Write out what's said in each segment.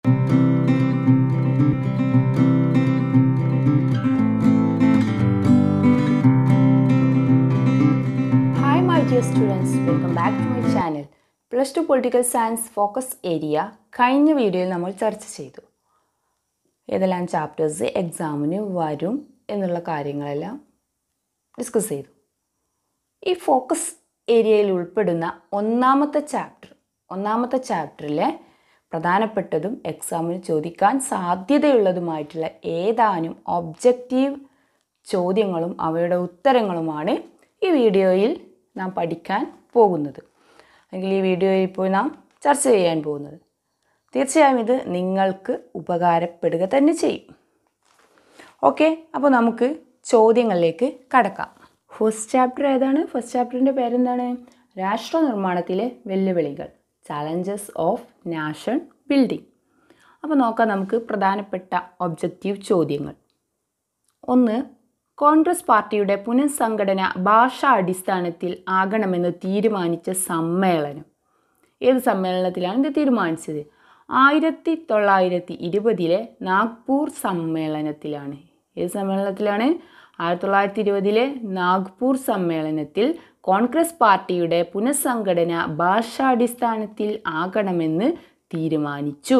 Hi my dear students, welcome back to my channel. Plus two political science focus area കഴിഞ്ഞ വീഡിയോയിൽ നമ്മൾ ചർച്ച ചെയ്തു ഏതെല്ലാം ചാപ്റ്റേഴ്സ് എക്സാമിന് വരും എന്നുള്ള കാര്യങ്ങളെല്ലാം ഡിസ്കസ് ചെയ്തു ഈ ഫോക്കസ് ഏരിയയിൽ ഉൾപ്പെടുന്ന ഒന്നാമത്തെ ചാപ്റ്റർ ഒന്നാമത്തെ ചാപ്റ്ററിലെ പ്രധാനപ്പെട്ടതും എക്സാമിന് ചോദിക്കാൻ സാധ്യതയുള്ളതുമായിട്ടുള്ള ഏതാനും ഒബ്ജക്റ്റീവ് ചോദ്യങ്ങളും അവയുടെ ഉത്തരങ്ങളുമാണ് ഈ വീഡിയോയിൽ നാം പഠിക്കാൻ പോകുന്നത് അല്ലെങ്കിൽ ഈ വീഡിയോയിൽ ഇപ്പോൾ നാം ചർച്ച ചെയ്യാൻ പോകുന്നത് തീർച്ചയായും ഇത് നിങ്ങൾക്ക് ഉപകാരപ്പെടുക തന്നെ ചെയ്യും ഓക്കെ അപ്പോൾ നമുക്ക് ചോദ്യങ്ങളിലേക്ക് കടക്കാം ഫസ്റ്റ് ചാപ്റ്റർ ഏതാണ് ഫസ്റ്റ് ചാപ്റ്ററിൻ്റെ പേരെന്താണ് രാഷ്ട്ര നിർമ്മാണത്തിലെ വെല്ലുവിളികൾ ചാലഞ്ചസ് ഓഫ് നാഷൻ ബിൽഡിംഗ് അപ്പോൾ നോക്കാം നമുക്ക് പ്രധാനപ്പെട്ട ഒബ്ജക്റ്റീവ് ചോദ്യങ്ങൾ ഒന്ന് കോൺഗ്രസ് പാർട്ടിയുടെ പുനഃസംഘടന ഭാഷാ അടിസ്ഥാനത്തിൽ ആകണമെന്ന് തീരുമാനിച്ച സമ്മേളനം ഏത് സമ്മേളനത്തിലാണ് ഇത് തീരുമാനിച്ചത് ആയിരത്തി തൊള്ളായിരത്തി ഇരുപതിലെ നാഗ്പൂർ സമ്മേളനത്തിലാണ് ഏത് സമ്മേളനത്തിലാണ് ആയിരത്തി തൊള്ളായിരത്തി ഇരുപതിലെ നാഗ്പൂർ സമ്മേളനത്തിൽ കോൺഗ്രസ് പാർട്ടിയുടെ പുനഃസംഘടന ഭാഷാടിസ്ഥാനത്തിൽ ആകണമെന്ന് തീരുമാനിച്ചു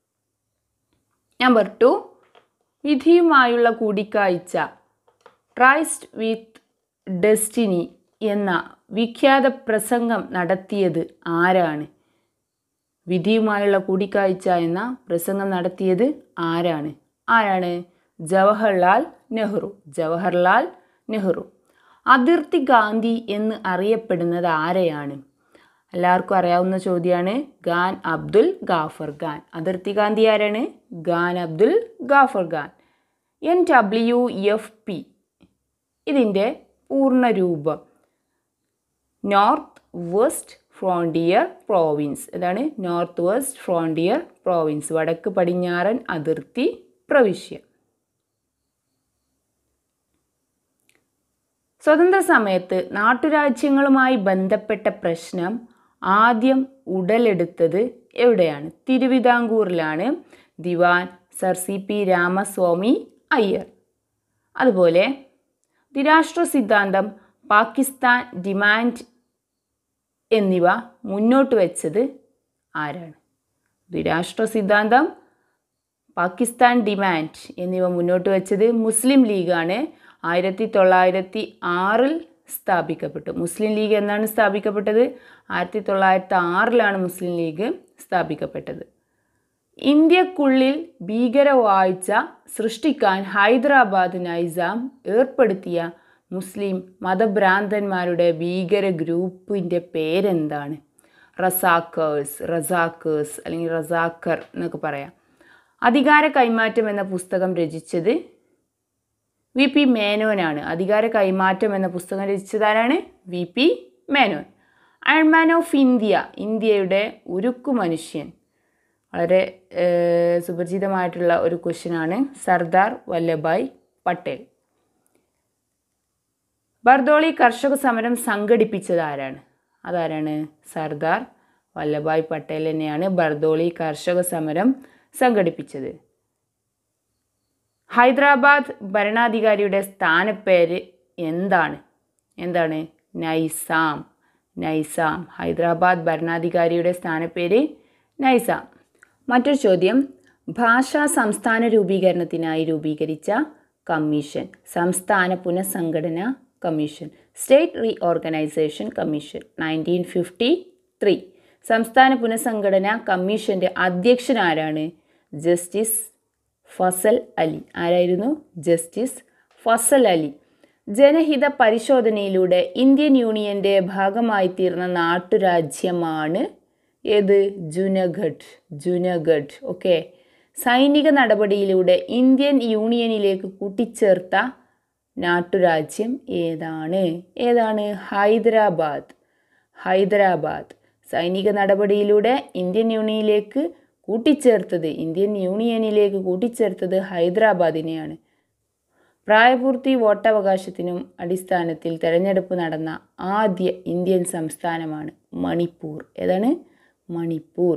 നമ്പർ ടു വിധിയുമായുള്ള കൂടിക്കാഴ്ച ട്രൈസ്റ്റ് വിത്ത് ഡെസ്റ്റിനി എന്ന വിഖ്യാത പ്രസംഗം നടത്തിയത് ആരാണ് വിധിയുമായുള്ള കൂടിക്കാഴ്ച എന്ന പ്രസംഗം നടത്തിയത് ആരാണ് ആരാണ് ജവഹർലാൽ നെഹ്റു ജവഹർലാൽ നെഹ്റു അതിർത്തി ഗാന്ധി എന്ന് അറിയപ്പെടുന്നത് ആരെയാണ് എല്ലാവർക്കും അറിയാവുന്ന ചോദ്യമാണ് ഖാൻ അബ്ദുൽ ഗാഫർ ഖാൻ അതിർത്തി ഗാന്ധി ആരാണ് Khan Abdul Ghaffar Khan N W F P ഇതിൻ്റെ പൂർണ്ണരൂപം നോർത്ത് വെസ്റ്റ് ഫ്രോണ്ടിയർ പ്രോവിൻസ് ഇതാണ് നോർത്ത് വെസ്റ്റ് ഫ്രോണ്ടിയർ പ്രോവിൻസ് വടക്ക് പടിഞ്ഞാറൻ അതിർത്തി പ്രവിശ്യ സ്വതന്ത്ര സമയത്ത് നാട്ടുരാജ്യങ്ങളുമായി ബന്ധപ്പെട്ട പ്രശ്നം ആദ്യം ഉടലെടുത്തത് എവിടെയാണ് തിരുവിതാംകൂറിലാണ് ദിവാൻ sir C P Ramaswami Iyer അതുപോലെ ദ്വിരാഷ്ട്ര സിദ്ധാന്തം പാകിസ്ഥാൻ ഡിമാൻഡ് എന്നിവ മുന്നോട്ട് വെച്ചത് ആരാണ് ദ്വിരാഷ്ട്ര സിദ്ധാന്തം പാകിസ്ഥാൻ ഡിമാൻഡ് എന്നിവ മുന്നോട്ട് വെച്ചത് മുസ്ലിം ലീഗാണ് ആയിരത്തി തൊള്ളായിരത്തി ആറിൽ സ്ഥാപിക്കപ്പെട്ടു മുസ്ലിം ലീഗ് എന്നാണ് സ്ഥാപിക്കപ്പെട്ടത് ആയിരത്തി തൊള്ളായിരത്തി ആറിലാണ് മുസ്ലിം ലീഗ് സ്ഥാപിക്കപ്പെട്ടത് ഇന്ത്യക്കുള്ളിൽ ഭീകരവാഴ്ച സൃഷ്ടിക്കാൻ ഹൈദരാബാദ് നൈസാം ഏർപ്പെടുത്തിയ മുസ്ലിം മതഭ്രാന്തന്മാരുടെ ഭീകര ഗ്രൂപ്പിൻ്റെ പേരെന്താണ് റസാക്കേഴ്സ് റസാക്കേഴ്സ് അല്ലെങ്കിൽ റസാക്കർ എന്നൊക്കെ പറയാം അധികാര കൈമാറ്റം എന്ന പുസ്തകം രചിച്ചത് വി പി മേനോനാണ് അധികാര കൈമാറ്റം എന്ന പുസ്തകം രചിച്ചതാരാണ് V P Menon iron man of India ഇന്ത്യയുടെ ഉരുക്കു മനുഷ്യൻ വളരെ സുപരിചിതമായിട്ടുള്ള ഒരു ക്വസ്റ്റ്യനാണ് സർദാർ വല്ലഭായ് പട്ടേൽ ബർദോളി കർഷക സമരം സംഘടിപ്പിച്ചത് ആരാണ് അതാരാണ് സർദാർ വല്ലഭായ് പട്ടേൽ തന്നെയാണ് ബർദോളി കർഷക സമരം സംഘടിപ്പിച്ചത് ഹൈദരാബാദ് ഭരണാധികാരിയുടെ സ്ഥാനപ്പേര് എന്താണ് എന്താണ് നൈസാം നൈസാം ഹൈദരാബാദ് ഭരണാധികാരിയുടെ സ്ഥാനപ്പേര് നൈസാം മറ്റൊരു ചോദ്യം ഭാഷാ സംസ്ഥാന രൂപീകരണത്തിനായി രൂപീകരിച്ച കമ്മീഷൻ സംസ്ഥാന പുനഃസംഘടന commission state reorganisation commission nineteen fifty three സംസ്ഥാന പുനഃസംഘടന കമ്മീഷൻ്റെ അധ്യക്ഷൻ ആരാണ് ജസ്റ്റിസ് ഫസൽ അലി ആരായിരുന്നു ജസ്റ്റിസ് ഫസൽ അലി ജനഹിത പരിശോധനയിലൂടെ ഇന്ത്യൻ യൂണിയൻ്റെ ഭാഗമായി തീർന്ന നാട്ടുരാജ്യമാണ് ഏത് ജുനഗഡ് ജുനഗഡ് ഓക്കെ സൈനിക നടപടിയിലൂടെ ഇന്ത്യൻ യൂണിയനിലേക്ക് കൂട്ടിച്ചേർത്ത നാട്ടുരാജ്യം ഏതാണ് ഏതാണ് ഹൈദരാബാദ് ഹൈദരാബാദ് സൈനിക നടപടിയിലൂടെ ഇന്ത്യൻ യൂണിയനിലേക്ക് കൂട്ടിച്ചേർത്തത് ഇന്ത്യൻ യൂണിയനിലേക്ക് കൂട്ടിച്ചേർത്തത് ഹൈദരാബാദിനെയാണ് പ്രായപൂർത്തി വോട്ടവകാശത്തിനും അടിസ്ഥാനത്തിൽ തെരഞ്ഞെടുപ്പ് നടന്ന ആദ്യ ഇന്ത്യൻ സംസ്ഥാനമാണ് മണിപ്പൂർ ഏതാണ് മണിപ്പൂർ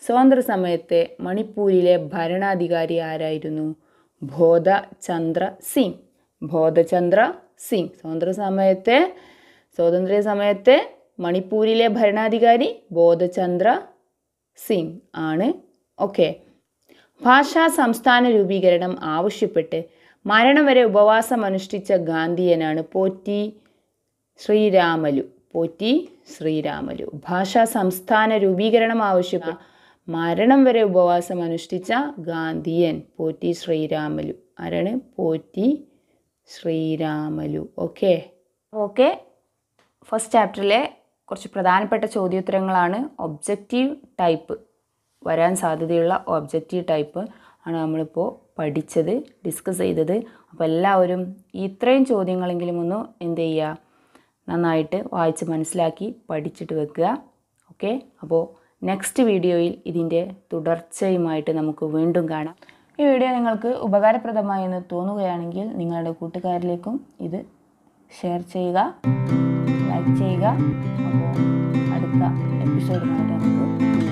സ്വാതന്ത്ര്യ സമയത്തെ മണിപ്പൂരിലെ ഭരണാധികാരി ആരായിരുന്നു ബോധചന്ദ്ര സിംഗ് ബോധചന്ദ്ര സിംഗ് സ്വാതന്ത്ര്യ സമയത്തെ സ്വാതന്ത്ര്യ സമയത്തെ മണിപ്പൂരിലെ ഭരണാധികാരി ബോധചന്ദ്ര സിംഗ് ആണ് ഓക്കെ ഭാഷാ സംസ്ഥാന രൂപീകരണം ആവശ്യപ്പെട്ട് മരണം വരെ ഉപവാസം അനുഷ്ഠിച്ച ഗാന്ധിയനാണ് പോറ്റി ശ്രീരാമലു പോറ്റി ശ്രീരാമലു ഭാഷാ സംസ്ഥാന രൂപീകരണം ആവശ്യപ്പെട്ട മരണം വരെ ഉപവാസം അനുഷ്ഠിച്ച ഗാന്ധിയൻ പോറ്റി ശ്രീരാമലു ആരാണ് Potti Sriramulu okay okay first ചാപ്റ്ററിലെ കുറച്ച് പ്രധാനപ്പെട്ട ചോദ്യോത്തരങ്ങളാണ് ഒബ്ജക്റ്റീവ് ടൈപ്പ് വരാൻ സാധ്യതയുള്ള ഒബ്ജക്റ്റീവ് ടൈപ്പ് ആണ് നമ്മളിപ്പോൾ പഠിച്ചത് ഡിസ്കസ് ചെയ്തത് അപ്പോൾ എല്ലാവരും ഇത്രയും ചോദ്യങ്ങളെങ്കിലും ഒന്ന് എന്ത് ചെയ്യുക നന്നായിട്ട് വായിച്ച് മനസ്സിലാക്കി പഠിച്ചിട്ട് വെക്കുക ഓക്കെ അപ്പോൾ നെക്സ്റ്റ് വീഡിയോയിൽ ഇതിൻ്റെ തുടർച്ചയുമായിട്ട് നമുക്ക് വീണ്ടും കാണാം ഈ വീഡിയോ നിങ്ങൾക്ക് ഉപകാരപ്രദമായി എന്ന് തോന്നുകയാണെങ്കിൽ നിങ്ങളുടെ കൂട്ടുകാരിലേക്കും ഇത് ഷെയർ ചെയ്യുക ലൈക്ക് ചെയ്യുക അപ്പോൾ അടുത്ത എപ്പിസോഡുമായിട്ട് നമുക്ക്